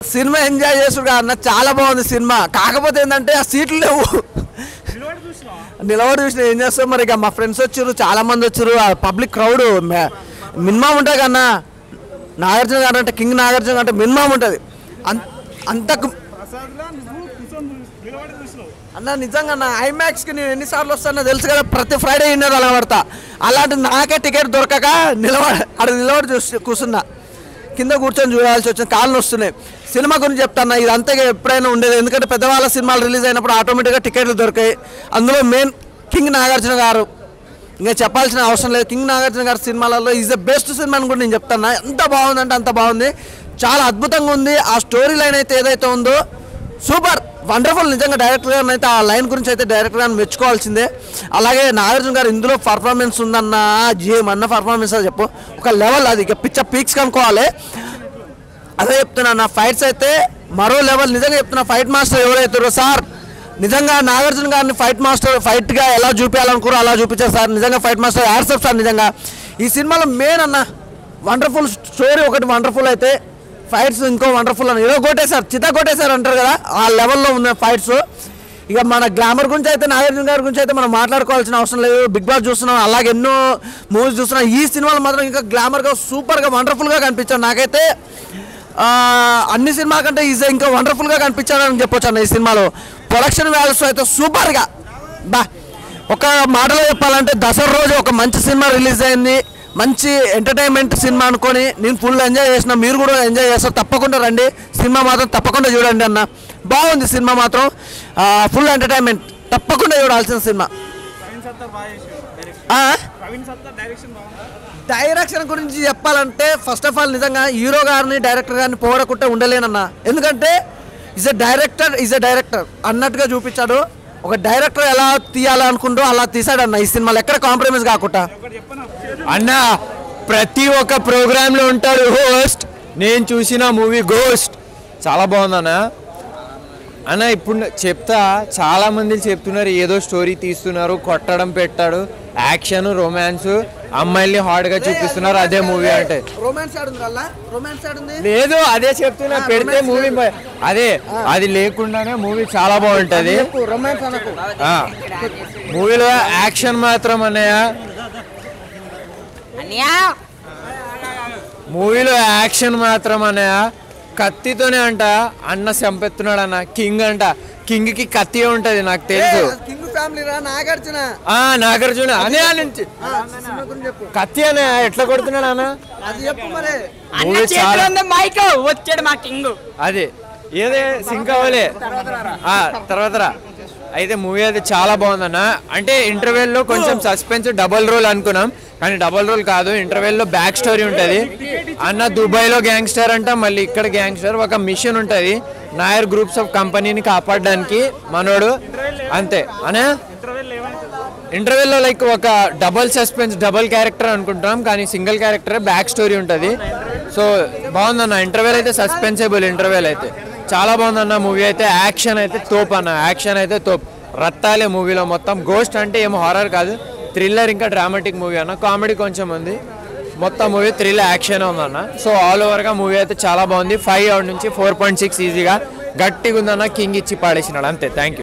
Cinema enjoy చేసుడు అన్న చాలా బాగుంది సినిమా కాకపోతే ఏంటంటే ఆ సీట్లు లేవు నిలబడి చూసిన ఏం చేస్తాం మరి ఇక మా ఫ్రెండ్స్ వచ్చారు చాలా మంది వచ్చారు ఆ పబ్లిక్ క్రౌడ్ మినిమం ఉంటుంది కన్నా నాగార్జున గారు అంటే కింగ్ నాగార్జున అంటే మినిమం ఉంటుంది అంత అంతకు అన్న నిజంగా నా ఐమాక్స్కి నేను ఎన్నిసార్లు వస్తానో తెలుసు కదా ప్రతి ఫ్రైడే ఇన్నర్ అలా పడతా అలాంటి నాకే టికెట్ దొరకక నిలబడి అక్కడ నిలబడి చూసి కూర్చున్నా కింద కూర్చొని చూడాల్సి వచ్చిన కాళ్ళు వస్తున్నాయి సినిమా గురించి చెప్తాను ఇదంతా ఇక ఎప్పుడైనా ఉండేది ఎందుకంటే పెద్దవాళ్ళ సినిమాలు రిలీజ్ అయినప్పుడు ఆటోమేటిక్గా టికెట్లు దొరికాయి అందులో మెయిన్ కింగ్ నాగార్జున గారు ఇంకా చెప్పాల్సిన అవసరం లేదు కింగ్ నాగార్జున గారి సినిమాలలో ఈజ్ ద బెస్ట్ సినిమా అని కూడా నేను చెప్తాను ఎంత బాగుందంటే అంత బాగుంది చాలా అద్భుతంగా ఉంది ఆ స్టోరీ లైన్ అయితే ఏదైతే ఉందో సూపర్ వండర్ఫుల్ నిజంగా డైరెక్టర్ గారిని అయితే ఆ లైన్ గురించి అయితే డైరెక్టర్ గారిని మెచ్చుకోవాల్సిందే అలాగే నాగార్జున గారు ఇందులో పర్ఫార్మెన్స్ ఉందన్న ఏమన్న పర్ఫార్మెన్స్ అది చెప్పు ఒక లెవెల్ అది ఇక పిచ్చ పీక్స్ కనుక్కోవాలి అదే చెప్తున్నా నా ఫైట్స్ అయితే మరో లెవెల్ నిజంగా చెప్తున్నా ఫైట్ మాస్టర్ ఎవరైతారో సార్ నిజంగా నాగార్జున గారిని ఫైట్ మాస్టర్ ఫైట్గా ఎలా చూపించాలనుకున్నారో అలా చూపించారు సార్ నిజంగా ఫైట్ మాస్టర్ యాడ్సప్ సార్ నిజంగా ఈ సినిమాలో మెయిన్ అన్న వండర్ఫుల్ స్టోరీ ఒకటి వండర్ఫుల్ అయితే ఫైట్స్ ఇంకో వండర్ఫుల్ అని ఏదో కొట్టేశారు చిత కొట్టేశారు అంటారు కదా ఆ లెవెల్లో ఉన్న ఫైట్స్ ఇక మన గ్లామర్ గురించి అయితే నాగార్జున గారి గురించి అయితే మనం మాట్లాడుకోవాల్సిన అవసరం లేదు బిగ్ బాస్ చూస్తున్నాం అలాగే ఎన్నో మూవీస్ చూస్తున్నాం ఈ సినిమాలో మాత్రం ఇంకా గ్లామర్గా సూపర్గా వండర్ఫుల్గా కనిపించాడు నాకైతే ఆ, అన్ని సినిమా కంటే ఈజీ ఇంకా వండర్ఫుల్గా కనిపించాడని చెప్పొచ్చు అన్న ఈ సినిమాలో ప్రొడక్షన్ వాల్యూస్ అయితే సూపర్గా బా ఒక మాటలో చెప్పాలంటే దసరా రోజు ఒక మంచి సినిమా రిలీజ్ అయింది మంచి ఎంటర్టైన్మెంట్ సినిమా అనుకొని నేను ఫుల్ ఎంజాయ్ చేసిన మీరు కూడా ఎంజాయ్ చేస్తారు తప్పకుండా రండి సినిమా మాత్రం తప్పకుండా చూడండి అన్న బాగుంది సినిమా మాత్రం ఫుల్ ఎంటర్టైన్మెంట్ తప్పకుండా చూడాల్సిన సినిమా ఆ? డైరెక్షన్ గురించి చెప్పాలంటే ఫస్ట్ ఆఫ్ ఆల్ నిజంగా హీరో గారిని డైరెక్టర్ గారిని పోగొడకుంటే ఉండలేనన్న ఎందుకంటే is a director is a director అన్నట్టుగా చూపించాడు ఒక డైరెక్టర్ ఎలా తీయాలనుకుంటూ అలా తీసాడన్న ఈ సినిమాలో ఎక్కడ కాంప్రమైజ్ కాకుండా అన్న ప్రతి ఒక్క ప్రోగ్రాంలో ఉంటాడు హోస్ట్ నేను చూసిన మూవీ గోస్ట్ చాలా బాగుందన్న అన్న ఇప్పుడు చెప్తా చాలా మంది చెప్తున్నారు ఏదో స్టోరీ తీస్తున్నారు కొట్టడం పెట్టాడు యాక్షన్ రొమాన్స్ అమ్మాయిల్ని హార్డ్ గా చూపిస్తున్నారు అదే మూవీ అంటే రొమాన్స్ ఆడుంది అలా రొమాన్స్ ఆడుంది లేదు అదే చెప్తున్నా పెడితే మూవీ అదే అది లేకుండానే మూవీ చాలా బాగుంటది రొమాన్స్ అనకు ఆ, మూవీలో యాక్షన్ మాత్రం అన్నయ్య మూవీలో యాక్షన్ మాత్రం అన్నయ్య కత్తితోనే అంట అన్న చంపెత్తున్నాడు అన్న కింగ్ అంట కింగ్ కి కత్తి ఉంటది నాకు తెలుసు కింగ్ ఫ్యామిలీ రా నాగార్జున ఆ నాగార్జున అనే నుంచి ఆ, సినిమా గురించి చెప్పు కత్తి అన్న ఎట్లా కొడుతున్నాడు అన్న అది చెప్పు మరి అన్న మూవీ చేతిలో చాలా ఉంది మైక్ వచ్చాడు మా కింగ్ అదే ఏదే సింక్ అవ్వలే ఆ, తర్వాత రా అయితే మూవీ అయితే చాలా బాగుందన్న అంటే ఇంటర్వెల్ లో కొంచెం సస్పెన్స్ డబుల్ రోల్ అనుకున్నాం కానీ డబుల్ రోల్ కాదు ఇంటర్వెల్ లో బ్యాక్ స్టోరీ ఉంటది అన్న దుబాయ్ లో గ్యాంగ్స్టర్ అంట మళ్ళీ ఇక్కడ గ్యాంగ్స్టర్ ఒక మిషన్ ఉంటది నాయర్ గ్రూప్స్ ఆఫ్ కంపెనీని కాపాడడానికి మనోడు అంతే అనే ఇంటర్వెల్ లో లైక్ ఒక డబుల్ సస్పెన్స్ డబుల్ క్యారెక్టర్ అనుకుంటున్నాం కానీ సింగిల్ క్యారెక్టర్ బ్యాక్ స్టోరీ ఉంటుంది సో బాగుందన్న ఇంటర్వెల్ అయితే సస్పెన్సేబుల్ ఇంటర్వెల్ అయితే చాలా బాగుందన్న మూవీ అయితే యాక్షన్ అయితే తోప్ అన్న యాక్షన్ అయితే తోప్ రత్తాలే మూవీలో మొత్తం గోస్ట్ అంటే ఏమో హారర్ కాదు థ్రిల్లర్ ఇంకా డ్రామాటిక్ మూవీ అన్న కామెడీ కొంచెం ఉంది మొత్తం మూవీ థ్రిల్ యాక్షన్ ఉందన్న సో ఆల్ ఓవర్గా మూవీ అయితే చాలా బాగుంది ఫైవ్ అవుట్ నుంచి ఫోర్ పాయింట్ సిక్స్ ఈజీగా గట్టిగా ఉందన్న కింగ్ ఇచ్చి పాడేసినాడు అంతే థ్యాంక్ యూ